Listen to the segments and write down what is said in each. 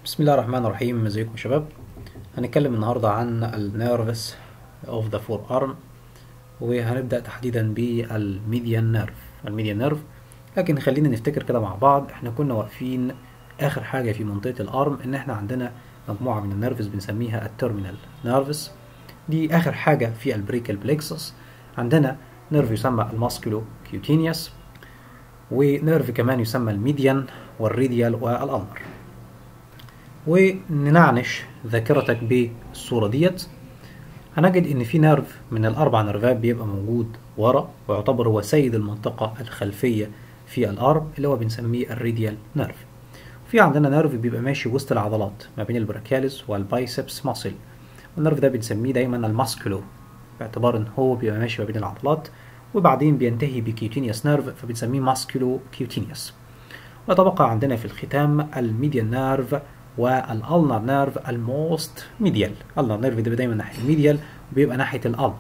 بسم الله الرحمن الرحيم ازيكم يا شباب هنتكلم النهاردة عن النيرفس اوف ذا فور ارم وهنبدأ تحديدا بالميديان نيرف الميديان نيرف لكن خلينا نفتكر كده مع بعض احنا كنا واقفين اخر حاجة في منطقة الارم ان احنا عندنا مجموعة من النيرفز بنسميها التيرمينال نيرفس دي اخر حاجة في البريكال بليكسس عندنا نيرف يسمى الماسكولو كيوتينيوس ونيرف كمان يسمى الميديان والريديال والالنر وننعنش ذاكرتك بالصورة ديت هنجد ان في نيرف من الاربع نيرفات بيبقى موجود ورا ويعتبر هو سيد المنطقة الخلفية في الارم اللي هو بنسميه الريديال نيرف في عندنا نيرف بيبقى ماشي وسط العضلات ما بين البراكياليس والبايسبس ماسل والنيرف ده بنسميه دايما الماسكولو باعتبار ان هو بيبقى ماشي ما بين العضلات وبعدين بينتهي بكيوتينيوس نيرف فبنسميه ماسكولو كيوتينيوس ويتبقى عندنا في الختام الميديان نيرف والالنر نيرف الموست ميديال النر نيرف ده دايما ناحيه الميديال وبيبقى ناحيه الالنر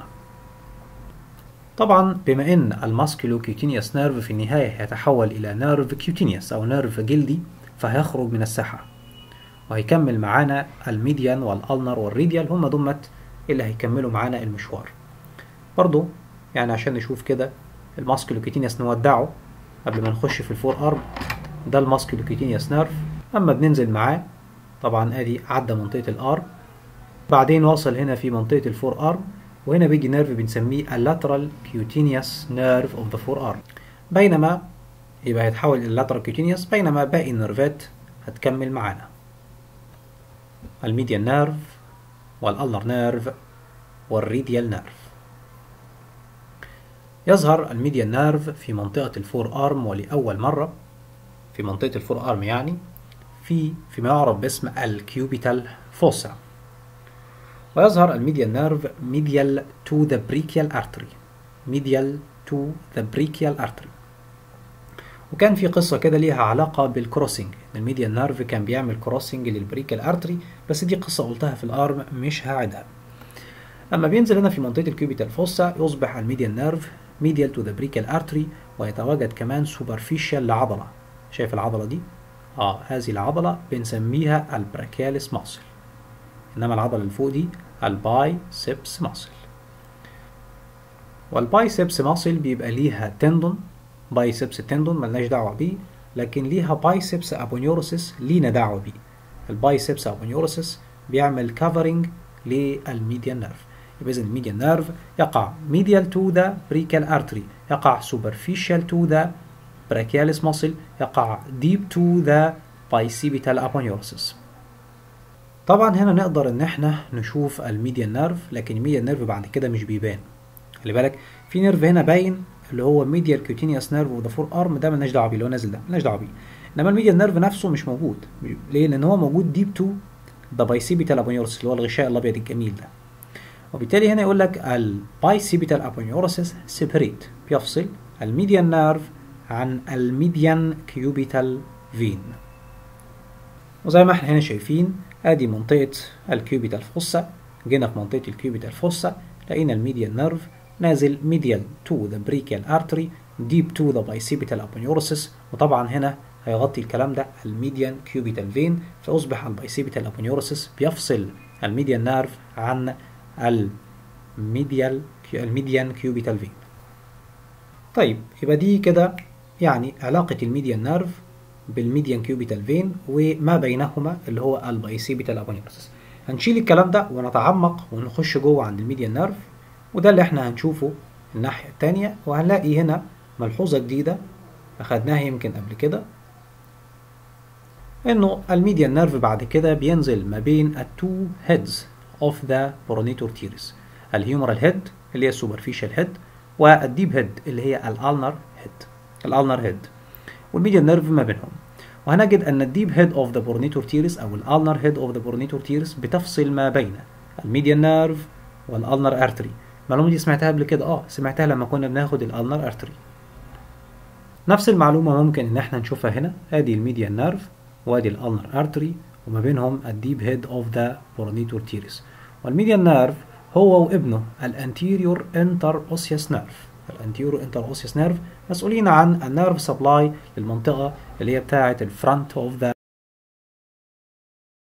طبعا بما ان الماسكولو كيوتينيوس نيرف في النهايه هيتحول الى نيرف كيوتينيوس او نيرف جلدي فهيخرج من الساحه وهيكمل معانا الميديان والالنر والريديال هم دمت اللي هيكملوا معانا المشوار برضو يعني عشان نشوف كده الماسكولو كيوتينيوس نودعه قبل ما نخش في الفور ارم ده الماسكولو كيوتينيوس نيرف اما بننزل معاه طبعا ادي عدى منطقه الارم بعدين وصل هنا في منطقه الفور ارم وهنا بيجي نيرف بنسميه اللاترال كيوتينيوس نيرف اوف ذا فور ارم بينما يبقى هيتحول الى اللاترال كيوتينيوس بينما باقي النيرفات هتكمل معانا الميديان نيرف والالنر نيرف والريديال نيرف يظهر الميديان نيرف في منطقة الفور ارم ولأول مرة في منطقة الفور ارم يعني في فيما يعرف باسم الكيوبيتال فوسا ويظهر الميديال نيرف ميديال تو ذا بريكيال ارتري ميديال تو ذا بريكيال ارتري وكان في قصه كده ليها علاقه بالكروسنج الميديال نيرف كان بيعمل كروسنج للبريكيال ارتري بس دي قصه قلتها في الارم مش هعيدها اما بينزل هنا في منطقه الكيوبيتال فوسا يصبح الميديال نيرف ميديال تو ذا بريكيال ارتري ويتواجد كمان سوبرفيشال لعضله شايف العضله دي اه هذه العضلة بنسميها البراكياليس ماسل انما العضلة اللي فوق دي البايسبس ماسل والبايسبس ماسل بيبقى ليها تندون بايسبس تندون ملناش دعوة بيه لكن ليها بايسبس ابونيوروسيس لينا دعوة بيه البايسبس ابونيوروسيس بيعمل كفرنج للميديان نيرف يبقى اذا الميديان نيرف يقع ميديال تو ذا بريكال ارتري يقع سوبرفيشال تو ذا brachialis muscle يقع deep to the bicipital aponeurosis طبعا هنا نقدر ان احنا نشوف الميديان نيرف لكن الميديان نيرف بعد كده مش بيبان خلي بالك في نيرف هنا باين اللي هو ميديال كيوتينيوس نيرف اوف ذا فور ارم ده مالناش دعوه بيه اللي هو نازل ده مالناش دعوه بيه انما الميديان نيرف نفسه مش موجود ليه لان هو موجود ديب تو ذا بايسيبيتال ابونيوروسيس اللي هو الغشاء الابيض الجميل ده وبالتالي هنا يقول لك البايسيبيتال ابونيوروسيس سيبريت بيفصل الميديان نيرف عن الميديان كيوبيتال فين وزي ما احنا هنا شايفين ادي منطقة الكيوبيتال فوسا جينا في منطقة الكيوبيتال فوسا لقينا الميديان نيرف نازل ميديال تو ذا بريكيال ارتري ديب تو ذا بايسيبيتال ابونيوروسيس وطبعا هنا هيغطي الكلام ده الميديان كيوبيتال فين فاصبح البايسيبيتال ابونيوروسيس بيفصل الميديان نيرف عن الميديال الميديان كيوبيتال فين طيب يبقى دي كده يعني علاقة الميديان نيرف بالميديان كيوبيتال فين وما بينهما اللي هو البايسيبيتال ابونيوروسيس هنشيل الكلام ده ونتعمق ونخش جوه عند الميديان نيرف وده اللي احنا هنشوفه الناحية التانية وهنلاقي هنا ملحوظة جديدة أخدناها يمكن قبل كده إنه الميديان نيرف بعد كده بينزل ما بين التو هيدز اوف ذا برونيتور تيرس الهيومرال هيد اللي هي السوبرفيشال هيد والديب هيد اللي هي الالنر هيد الالنر هيد والميديان نيرف ما بينهم وهنجد ان الديب هيد اوف ذا بورنيتور تيرس او الالنر هيد اوف ذا بورنيتور تيرس بتفصل ما بين الميديان نيرف والالنر ارتري المعلومه دي سمعتها قبل كده اه سمعتها لما كنا بناخد الالنر ارتري نفس المعلومه ممكن ان احنا نشوفها هنا ادي الميديان نيرف وادي الالنر ارتري وما بينهم الديب هيد اوف ذا بورنيتور تيرس والميديان نيرف هو وابنه الانتيريور انتر اوسيوس نيرف الانتيريور انتر اوسيوس نيرف مسؤولين عن النيرف سبلاي للمنطقه اللي هي بتاعه الفرونت اوف ذا